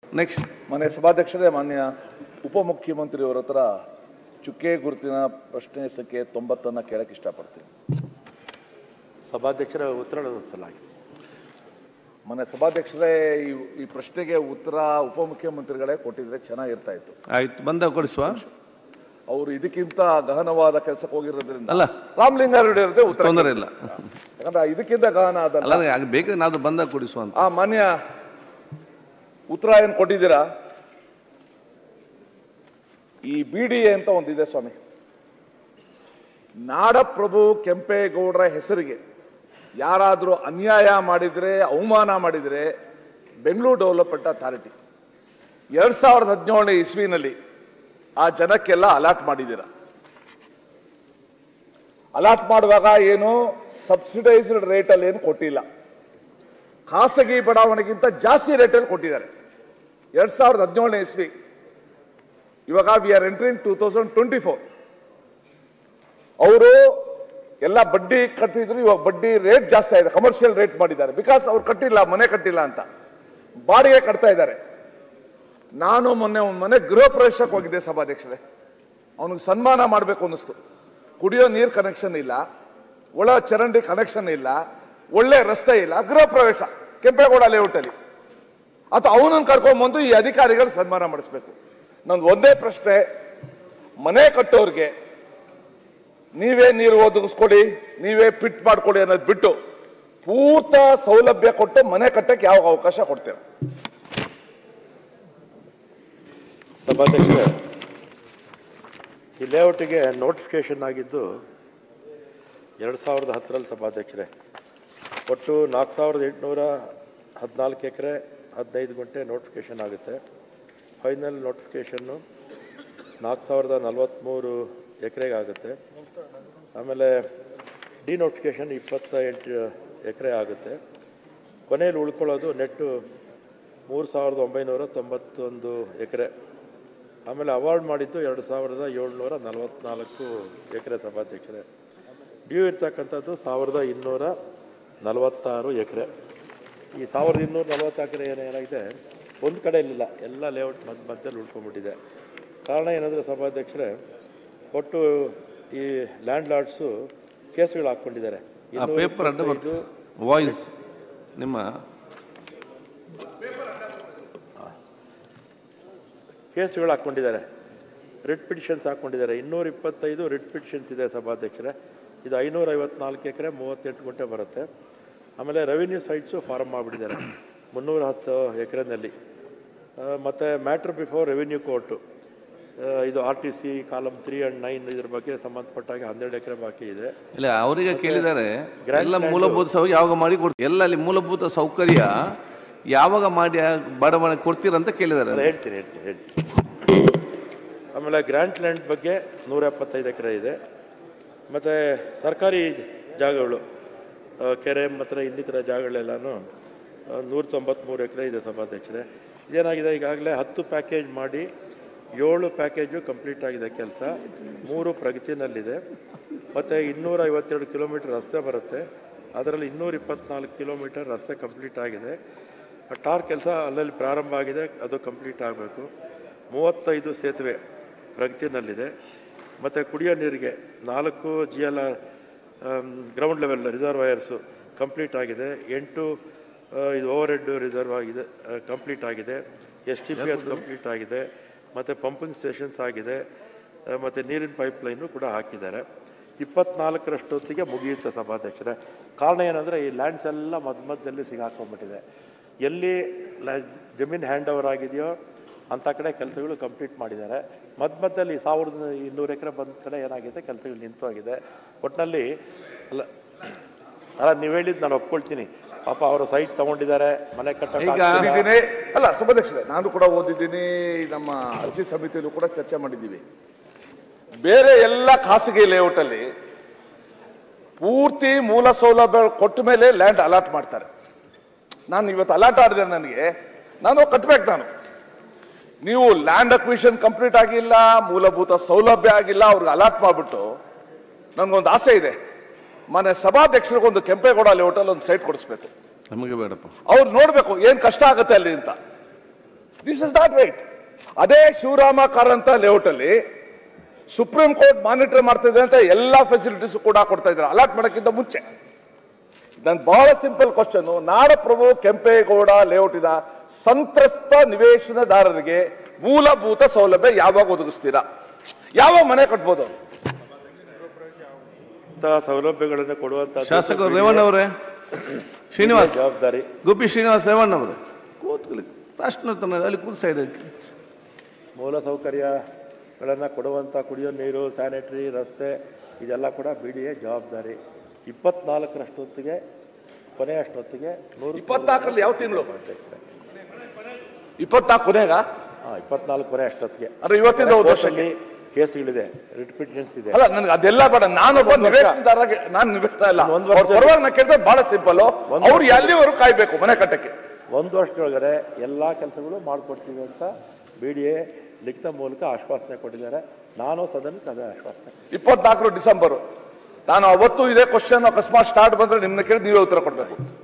Next ಮನೆ ಸಭಾಧ್ಯಕ್ಷರೇ ಮಾನ್ಯ ಉಪಮುಖ್ಯಮಂತ್ರಿಯವರ ಹತ್ರ ಚುಕ್ಕೆ ಗುರುತಿನ ಪ್ರಶ್ನೆ ಸಂಖ್ಯೆ ತೊಂಬತ್ತನ್ನು ಕೇಳಕ್ಕೆ ಇಷ್ಟಪಡ್ತೀನಿ ಸಭಾಧ್ಯಕ್ಷರ ಉತ್ತರ ಸಲ್ಲಿಸಲಾಗಿದೆ ಮನೆ ಸಭಾಧ್ಯಕ್ಷರೇ ಈ ಈ ಪ್ರಶ್ನೆಗೆ ಉತ್ತರ ಉಪಮುಖ್ಯಮಂತ್ರಿಗಳೇ ಕೊಟ್ಟಿದ್ರೆ ಚೆನ್ನಾಗಿರ್ತಾ ಇತ್ತು ಆಯ್ತು ಬಂದ ಕೊಡಿಸುವ ಅವರು ಇದಕ್ಕಿಂತ ಗಹನವಾದ ಕೆಲಸಕ್ಕೆ ಹೋಗಿರೋದ್ರಿಂದ ಅಲ್ಲ. ರಾಮಲಿಂಗಾರೆಡ್ಡಿ ಅವರದೇ ಉತ್ತರ ತೊಂದರೆ ಇಲ್ಲ ಯಾಕಂದ್ರೆ ಇದಕ್ಕಿಂತ ಗಹನ ಅಲ್ಲ ಅದಲ್ಲ ಅದು ಬೇಕಾದ್ರೆ ನಾವು ಬಂದ ಕೊಡಿಸುವ ಅಂತ ಆ ಮಾನ್ಯ ಉತ್ತರ ಏನು ಕೊಟ್ಟಿದ್ದೀರಾ ಈ ಬಿ ಡಿ ಎ ಅಂತ ಒಂದಿದೆ ಸ್ವಾಮಿ ನಾಡಪ್ರಭು ಕೆಂಪೇಗೌಡರ ಹೆಸರಿಗೆ ಯಾರಾದರೂ ಅನ್ಯಾಯ ಮಾಡಿದರೆ ಅವಮಾನ ಮಾಡಿದರೆ ಬೆಂಗಳೂರು ಡೆವಲಪ್ಮೆಂಟ್ ಅಥಾರಿಟಿ ಎರಡ್ ಸಾವಿರದ ಹದಿನೇಳನೇ ಇಸ್ವಿನಲ್ಲಿ ಆ ಜನಕ್ಕೆಲ್ಲ ಅಲಾಟ್ ಮಾಡಿದ್ದೀರ ಅಲಾಟ್ ಮಾಡುವಾಗ ಏನು ಸಬ್ಸಿಡೈಸ್ಡ್ ರೇಟಲ್ಲಿ ಏನು ಕೊಟ್ಟಿಲ್ಲ ಖಾಸಗಿ ಬಡಾವಣೆಗಿಂತ ಜಾಸ್ತಿ ರೇಟಲ್ಲಿ ಕೊಟ್ಟಿದ್ದಾರೆ ಎರಡ್ ಸಾವಿರದ ಹದಿನೇಳನೇ ಇಸ್ವಿ ಇವಾಗ we are entering two thousand twenty four ಅವರು ಎಲ್ಲ ಬಡ್ಡಿ ಕಟ್ಟಿದ್ರು ಇವಾಗ ಬಡ್ಡಿ ರೇಟ್ ಜಾಸ್ತಿ ಆಗಿದೆ ಕಮರ್ಷಿಯಲ್ ರೇಟ್ ಮಾಡಿದ್ದಾರೆ ಬಿಕಾಸ್ ಅವ್ರು ಕಟ್ಟಿಲ್ಲ ಮನೆ ಕಟ್ಟಿಲ್ಲ ಅಂತ ಬಾಡಿಗೆ ಕಟ್ತಾ ಇದ್ದಾರೆ ನಾನು ಮೊನ್ನೆ ಒಂದು ಮನೆ ಗೃಹ ಪ್ರವೇಶಕ್ಕೆ ಹೋಗಿದ್ದೆ ಸಭಾಧ್ಯಕ್ಷರೇ ಅವನಿಗೆ ಸನ್ಮಾನ ಮಾಡಬೇಕು ಅನ್ನಿಸ್ತು ಕುಡಿಯೋ ನೀರು ಕನೆಕ್ಷನ್ ಇಲ್ಲ ಒಳ ಚರಂಡಿ ಕನೆಕ್ಷನ್ ಇಲ್ಲ ಒಳ್ಳೆ ರಸ್ತೆ ಇಲ್ಲ ಗೃಹ ಪ್ರವೇಶ ಕೆಂಪೇಗೌಡ ಲೇಔಟಲ್ಲಿ ಅಥವಾ ಅವನನ್ನು ಕರ್ಕೊಂಡ್ಬಂದು ಈ ಅಧಿಕಾರಿಗಳು ಸನ್ಮಾನ ಮಾಡಿಸ್ಬೇಕು ನಂದು ಒಂದೇ ಪ್ರಶ್ನೆ ಮನೆ ಕಟ್ಟೋರ್ಗೆ ನೀವೇ ನೀರು ಒದಗಿಸ್ಕೊಡಿ ನೀವೇ ಪಿಟ್ ಮಾಡ್ಕೊಡಿ ಅನ್ನೋದು ಬಿಟ್ಟು ಪೂರ್ತ ಸೌಲಭ್ಯ ಕೊಟ್ಟು ಮನೆ ಕಟ್ಟಕ್ಕೆ ಯಾವ ಅವಕಾಶ ಕೊಡ್ತೀರಾ ಸಭಾಧ್ಯಕ್ಷರೇ ಈ ಲೇಔಟಿಗೆ ನೋಟಿಫಿಕೇಶನ್ ಆಗಿದ್ದು ಎರಡು ಸಾವಿರದ ಹತ್ತರಲ್ಲಿ ಸಭಾಧ್ಯಕ್ಷರೇ ಒಟ್ಟು ನಾಲ್ಕು ಸಾವಿರದ ಎಂಟುನೂರ ಹದಿನಾಲ್ಕು ಎಕರೆ ಹದಿನೈದು ಗುಂಟೆ ನೋಟಿಫಿಕೇಶನ್ ಆಗುತ್ತೆ ಫೈನಲ್ ನೋಟಿಫಿಕೇಷನ್ನು ನಾಲ್ಕು ಸಾವಿರದ ನಲವತ್ತ್ಮೂರು ಎಕರೆಗೆ ಆಗುತ್ತೆ ಆಮೇಲೆ ಡಿ ನೋಟಿಫಿಕೇಷನ್ ಇಪ್ಪತ್ತ ಎಂಟು ಎಕರೆ ಆಗುತ್ತೆ ಕೊನೆಯಲ್ಲಿ ಉಳ್ಕೊಳ್ಳೋದು ನೆಟ್ಟು ಮೂರು ಸಾವಿರದ ಒಂಬೈನೂರ ತೊಂಬತ್ತೊಂದು ಎಕರೆ ಆಮೇಲೆ ಅವಾರ್ಡ್ ಮಾಡಿದ್ದು ಎರಡು ಸಾವಿರದ ಏಳ್ನೂರ ನಲವತ್ನಾಲ್ಕು ಎಕರೆ ಸಭಾಧ್ಯಕ್ಷರೇ ಡ್ಯೂ ಇರ್ತಕ್ಕಂಥದ್ದು ಸಾವಿರದ ಇನ್ನೂರ ನಲವತ್ತಾರು ಎಕರೆ ಈ ಸಾವಿರದ ಇನ್ನೂರ ನಲವತ್ತು ಎಕರೆ ಏನೇನಾಗಿದೆ ಒಂದು ಕಡೆ ಇಲ್ಲ ಎಲ್ಲ ಲೇಔಟ್ ಮಧ್ಯ ಮಧ್ಯದಲ್ಲಿ ಉಳ್ಕೊಂಡ್ಬಿಟ್ಟಿದೆ ಕಾರಣ ಏನಂದರೆ ಸಭಾಧ್ಯಕ್ಷರೇ ಒಟ್ಟು ಈ ಲ್ಯಾಂಡ್ ಲಾರ್ಡ್ಸು ಕೇಸ್ಗಳು ಹಾಕ್ಕೊಂಡಿದ್ದಾರೆ ಆ ಪೇಪರ್ ಅಡ್ಡ ಬರ್ತದೆ ವಾಯ್ಸ್ ನಿಮ್ಮ ಕೇಸ್ಗಳು ಹಾಕ್ಕೊಂಡಿದ್ದಾರೆ ರಿಟ್ ಪಿಟಿಷನ್ಸ್ ಹಾಕ್ಕೊಂಡಿದ್ದಾರೆ ಇನ್ನೂರ ಇಪ್ಪತ್ತೈದು ರಿಟ್ ಪಿಟಿಷನ್ಸ್ ಇದೆ ಸಭಾಧ್ಯಕ್ಷರೇ ಇದು ಐನೂರ ಐವತ್ನಾಲ್ಕು ಎಕರೆ ಮೂವತ್ತೆಂಟು ಗುಂಟೆ ಬರುತ್ತೆ ಆಮೇಲೆ ರೆವಿನ್ಯೂ ಸೈಟ್ಸು ಫಾರ್ಮ್ ಮಾಡಿಬಿಟ್ಟಿದ್ದಾರೆ ಮುನ್ನೂರ ಹತ್ತು ಎಕರೆನಲ್ಲಿ ಮತ್ತು ಮ್ಯಾಟ್ರ್ ಬಿಫೋರ್ ರೆವಿನ್ಯೂ ಕೋರ್ಟು ಇದು R T C column three and nine ಇದ್ರ ಬಗ್ಗೆ ಸಂಬಂಧಪಟ್ಟಾಗ ಹನ್ನೆರಡು ಎಕರೆ ಬಾಕಿ ಇದೆ ಇಲ್ಲ ಅವರಿಗೆ ಕೇಳಿದ್ದಾರೆ Grand ಎಲ್ಲ Land- ಮೂಲಭೂತ ಸೌಕರ್ಯ ಯಾವಾಗ ಮಾಡಿ ಕೊಡ್ತೀವಿ ಎಲ್ಲ ಅಲ್ಲಿ ಮೂಲಭೂತ ಸೌಕರ್ಯ ಯಾವಾಗ ಮಾಡಿ ಬಡವಣೆ ಕೊಡ್ತೀರಂತ ಕೇಳಿದ್ದಾರೆ ಅಲ್ಲ, ಹೇಳ್ತೀನಿ ಹೇಳ್ತೀನಿ ಹೇಳ್ತೀನಿ ಆಮೇಲೆ ಗ್ರ್ಯಾಂಟ್ ಲ್ಯಾಂಡ್ ಬಗ್ಗೆ ನೂರ ಎಪ್ಪತ್ತೈದು ಎಕರೆ ಇದೆ ಮತ್ತು ಸರ್ಕಾರಿ ಜಾಗಗಳು ಆ, ಕೆರೆ ಮತ್ತು ಇನ್ನಿತರ ಜಾಗಗಳೆಲ್ಲನೂ ನೂರ ತೊಂಬತ್ತ್ಮೂರು ಎಕರೆ ಇದೆ ಸಭಾಧ್ಯಕ್ಷರೇ ಇದೇನಾಗಿದೆ ಈಗಾಗಲೇ ಹತ್ತು ಪ್ಯಾಕೇಜ್ ಮಾಡಿ ಏಳು ಪ್ಯಾಕೇಜು ಕಂಪ್ಲೀಟ್ ಆಗಿದೆ ಕೆಲಸ ಮೂರು ಪ್ರಗತಿನಲ್ಲಿದೆ ಮತ್ತು ಇನ್ನೂರ ಐವತ್ತೆರಡು ಕಿಲೋಮೀಟರ್ ರಸ್ತೆ ಬರುತ್ತೆ ಅದರಲ್ಲಿ ಇನ್ನೂರ ಇಪ್ಪತ್ನಾಲ್ಕು ಕಿಲೋಮೀಟರ್ ರಸ್ತೆ ಕಂಪ್ಲೀಟ್ ಆಗಿದೆ ಟಾರ್ ಕೆಲಸ ಅಲ್ಲಲ್ಲಿ ಪ್ರಾರಂಭ ಆಗಿದೆ ಅದು ಕಂಪ್ಲೀಟ್ ಆಗಬೇಕು ಮೂವತ್ತೈದು ಸೇತುವೆ ಪ್ರಗತಿನಲ್ಲಿದೆ ಮತ್ತು ಕುಡಿಯೋ ನೀರಿಗೆ ನಾಲ್ಕು G L R ground level reservoirs complete ಆಗಿದೆ ಎಂಟು ಆ, ಇದು ಓವರ್ ಹೆಡ್ ರಿಸರ್ವ್ ಆಗಿದೆ ಕಂಪ್ಲೀಟ್ ಆಗಿದೆ ಎಸ್ ಟಿ ಪಿ ಅದು ಕಂಪ್ಲೀಟ್ ಆಗಿದೆ ಮತ್ತು ಪಂಪಿಂಗ್ ಸ್ಟೇಷನ್ಸ್ ಆಗಿದೆ ಮತ್ತು ನೀರಿನ ಪೈಪ್ಲೈನು ಕೂಡ ಹಾಕಿದ್ದಾರೆ ಇಪ್ಪತ್ನಾಲ್ಕರಷ್ಟೊತ್ತಿಗೆ ಮುಗಿಯುತ್ತೆ ಸಭಾಧ್ಯಕ್ಷರೇ ಕಾರಣ ಏನಂದರೆ ಈ ಲ್ಯಾಂಡ್ಸ್ ಎಲ್ಲ ಮಧ್ಯ ಮಧ್ಯದಲ್ಲಿ ಸಿಗಾಕೊಂಡ್ಬಿಟ್ಟಿದೆ ಎಲ್ಲಿ ಲ- ಜಮೀನು ಹ್ಯಾಂಡ್ ಓವರ್ ಆಗಿದೆಯೋ ಅಂಥ ಕಡೆ ಕೆಲಸಗಳು ಕಂಪ್ಲೀಟ್ ಮಾಡಿದ್ದಾರೆ ಮಧ್ಯ ಮಧ್ಯದಲ್ಲಿ ಸಾವಿರದ ಇನ್ನೂರು ಎಕರೆ ಬಂದ ಕಡೆ ಏನಾಗಿದೆ ಕೆಲಸಗಳು ನಿಂತು ಹೋಗಿದೆ ಒಟ್ಟಿನಲ್ಲಿ ಅಲ್ಲ ಅಲ್ಲ ನೀವು ಹೇಳಿದ್ದು ನಾನು ಒಪ್ಕೊಳ್ತೀನಿ ಪಾಪ ಅವರು ಸೈಟ್ ತಗೊಂಡಿದ್ದಾರೆ ಮನೆ ಕಟ್ಟಕ್ಕೆ ಈಗ- ಆಗ್ತಿಲ್ಲ. ಓದಿದ್ದೀನಿ ಅಲ್ಲ ಸಭಾಧ್ಯಕ್ಷರೇ ನಾನು ಕೂಡ ಓದಿದ್ದೀನಿ ನಮ್ಮ ಅರ್ಜಿ ಸಮಿತಿಯಲ್ಲೂ ಕೂಡ ಚರ್ಚೆ ಮಾಡಿದ್ದೀವಿ ಬೇರೆ ಎಲ್ಲ ಖಾಸಗಿ ಲೇಔಟ್ ಅಲ್ಲಿ ಪೂರ್ತಿ ಮೂಲ ಸೌಲಭ್ಯ ಕೊಟ್ಟ ಮೇಲೆ ಲ್ಯಾಂಡ್ ಅಲಾಟ್ ಮಾಡ್ತಾರೆ ನಾನು ಇವತ್ತು ಅಲಾಟ್ ಆಡಿದೆ ನನಗೆ ನಾನು ಕಟ್ಬೇಕು ನಾನು ನೀವು ಲ್ಯಾಂಡ್ ಅಕ್ವಿಷನ್ ಕಂಪ್ಲೀಟ್ ಆಗಿಲ್ಲ ಮೂಲಭೂತ ಸೌಲಭ್ಯ ಆಗಿಲ್ಲ ಅವ್ರಿಗೆ ಅಲಾಟ್ ಮಾಡ್ಬಿಟ್ಟು ನನಗೊಂದು ಆಸೆ ಇದೆ ಮನೆ ಸಭಾಧ್ಯಕ್ಷರಿಗೊಂದು ಕೆಂಪೇಗೌಡ ಲೇಔಟಲ್ಲಿ ಒಂದು ಸೈಟ್ ಕೊಡಿಸ್ಬೇಕು ನಮಗೆ ಬೇಡಪ್ಪ ಅವ್ರು ನೋಡ್ಬೇಕು ಏನ್ ಕಷ್ಟ ಆಗುತ್ತೆ ಅಲ್ಲಿ ಅಂತ ದಿಸ್ ಇಸ್ ನಾಟ್ ರೈಟ್ ಅದೇ ಶಿವರಾಮ ಕಾರಂತ ಲೇಔಟ್ ಅಲ್ಲಿ ಸುಪ್ರೀಂ ಕೋರ್ಟ್ ಮಾನಿಟರ್ ಮಾಡ್ತಿದೆ ಅಂತ ಎಲ್ಲಾ ಫೆಸಿಲಿಟೀಸ್ ಕೂಡ ಕೊಡ್ತಾ ಇದ್ದಾರೆ ಅಲಾಟ್ ಮಾಡಕ್ಕಿಂತ ಮುಂಚೆ ನನ್ ಬಹಳ ಸಿಂಪಲ್ ಕ್ವಶನ್ ನಾಡಪ್ರಭು ಕೆಂಪೇಗೌಡ ಲೇಔಟಿನ ಸಂತ್ರಸ್ತ ನಿವೇಶನದಾರರಿಗೆ ಮೂಲಭೂತ ಸೌಲಭ್ಯ ಯಾವಾಗ ಒದಗಿಸ್ತೀರಾ ಯಾವ ಮನೆ ಕಟ್ಬೋದು ಅವ್ರು? ಇಂಥ ಸೌಲಭ್ಯಗಳನ್ನು ಕೊಡುವಂತ ಶಾಸಕರು ರೇವಣ್ಣ ಅವರೇ ಶ್ರೀನಿವಾಸ್ ಜವಾಬ್ದಾರಿ ಗುಬ್ಬಿ ಶ್ರೀನಿವಾಸ್ ರೇವಣ್ಣ ಅವರೇ ಕೂತ್ಕೊಳ್ಳಿ ಪ್ರಶ್ನೋತ್ತರ ಅಲ್ಲಿ ಕೂತ್ ಸೈಡ್ ಮೂಲ ಸೌಕರ್ಯಗಳನ್ನು ಕೊಡುವಂಥ ಕುಡಿಯೋ ನೀರು ಸ್ಯಾನಿಟರಿ ರಸ್ತೆ ಇದೆಲ್ಲ ಕೂಡ ಬಿ ಡಿ ಎ ಜವಾಬ್ದಾರಿ ಇಪ್ಪತ್ನಾಲ್ಕರಷ್ಟೊತ್ತಿಗೆ ಕೊನೆ ಅಷ್ಟೊತ್ತಿಗೆ ನೂರು ಇಪ್ಪತ್ನಾಲ್ಕರಲ್ಲಿ ಯಾವ ತಿಂಗಳು ಇಪ್ಪತ್ನಾಲ್ಕು ಕೊನೆಗ ಹಾಂ ಇಪ್ಪತ್ನಾಲ್ಕು ಕೊನೆ ಅಷ್ಟೊತ್ತಿಗೆ ಅಂದ್ರೆ ಇವತ್ತಿಂದ ಒಂದು ವರ್ಷಕ್ಕೆ ಕೋರ್ಟಲ್ಲಿ ಕೇಸ್ಗಳಿದೆ ರಿಪಿಟೆನ್ಸ್ ಇದೆ ಅಲ್ಲ ನನಗೆ ಅದೆಲ್ಲ ಬೇಡ ನಾನೊಬ್ಬ ಒಂದು ವರ್ಷ. ನಿವೇಶನದಾರಗೆ ನಾನು ನಿವೇಶನ ಇಲ್ಲ ಒಂದು ವರ್ಷ. ಅವ್ರ ಪರವಾಗಿ ನಾನು ಕೇಳಿದ್ರೆ ಬಹಳ ಸಿಂಪಲ್ ಒಂದು ಅವ್ರು ವರ್ಷ. ಎಲ್ಲಿವರೆಗೂ ಕಾಯ್ಬೇಕು ಮನೆ ಕಟ್ಟಕ್ಕೆ ಒಂದು ವರ್ಷದೊಳಗಡೆ ಎಲ್ಲ ಕೆಲಸಗಳು ಮಾಡಿಕೊಡ್ತೀವಿ ಅಂತ ಬಿ ಡಿ ಎ ಲಿಖಿತ ಮೂಲಕ ಆಶ್ವಾಸನೆ ಕೊಟ್ಟಿದ್ದಾರೆ ನಾನು ಸದನಕ್ಕೆ ಅದೇ ಆಶ್ವಾಸನೆ ಇಪ್ಪತ್ನಾಲ್ಕರು ಡಿಸೆಂಬರ್ ನಾನು ಅವತ್ತು ಇದೇ ಕ್ವಶನ್ ಅಕಸ್ಮಾತ್ ಸ್ಟಾರ್ಟ್ ಬಂದ್ರೆ ನಿಮ್ಮನ್ನ ಕೇಳಿ ನೀವೇ ಉತ್ತರ ಕೊಡ್ಬೇಕು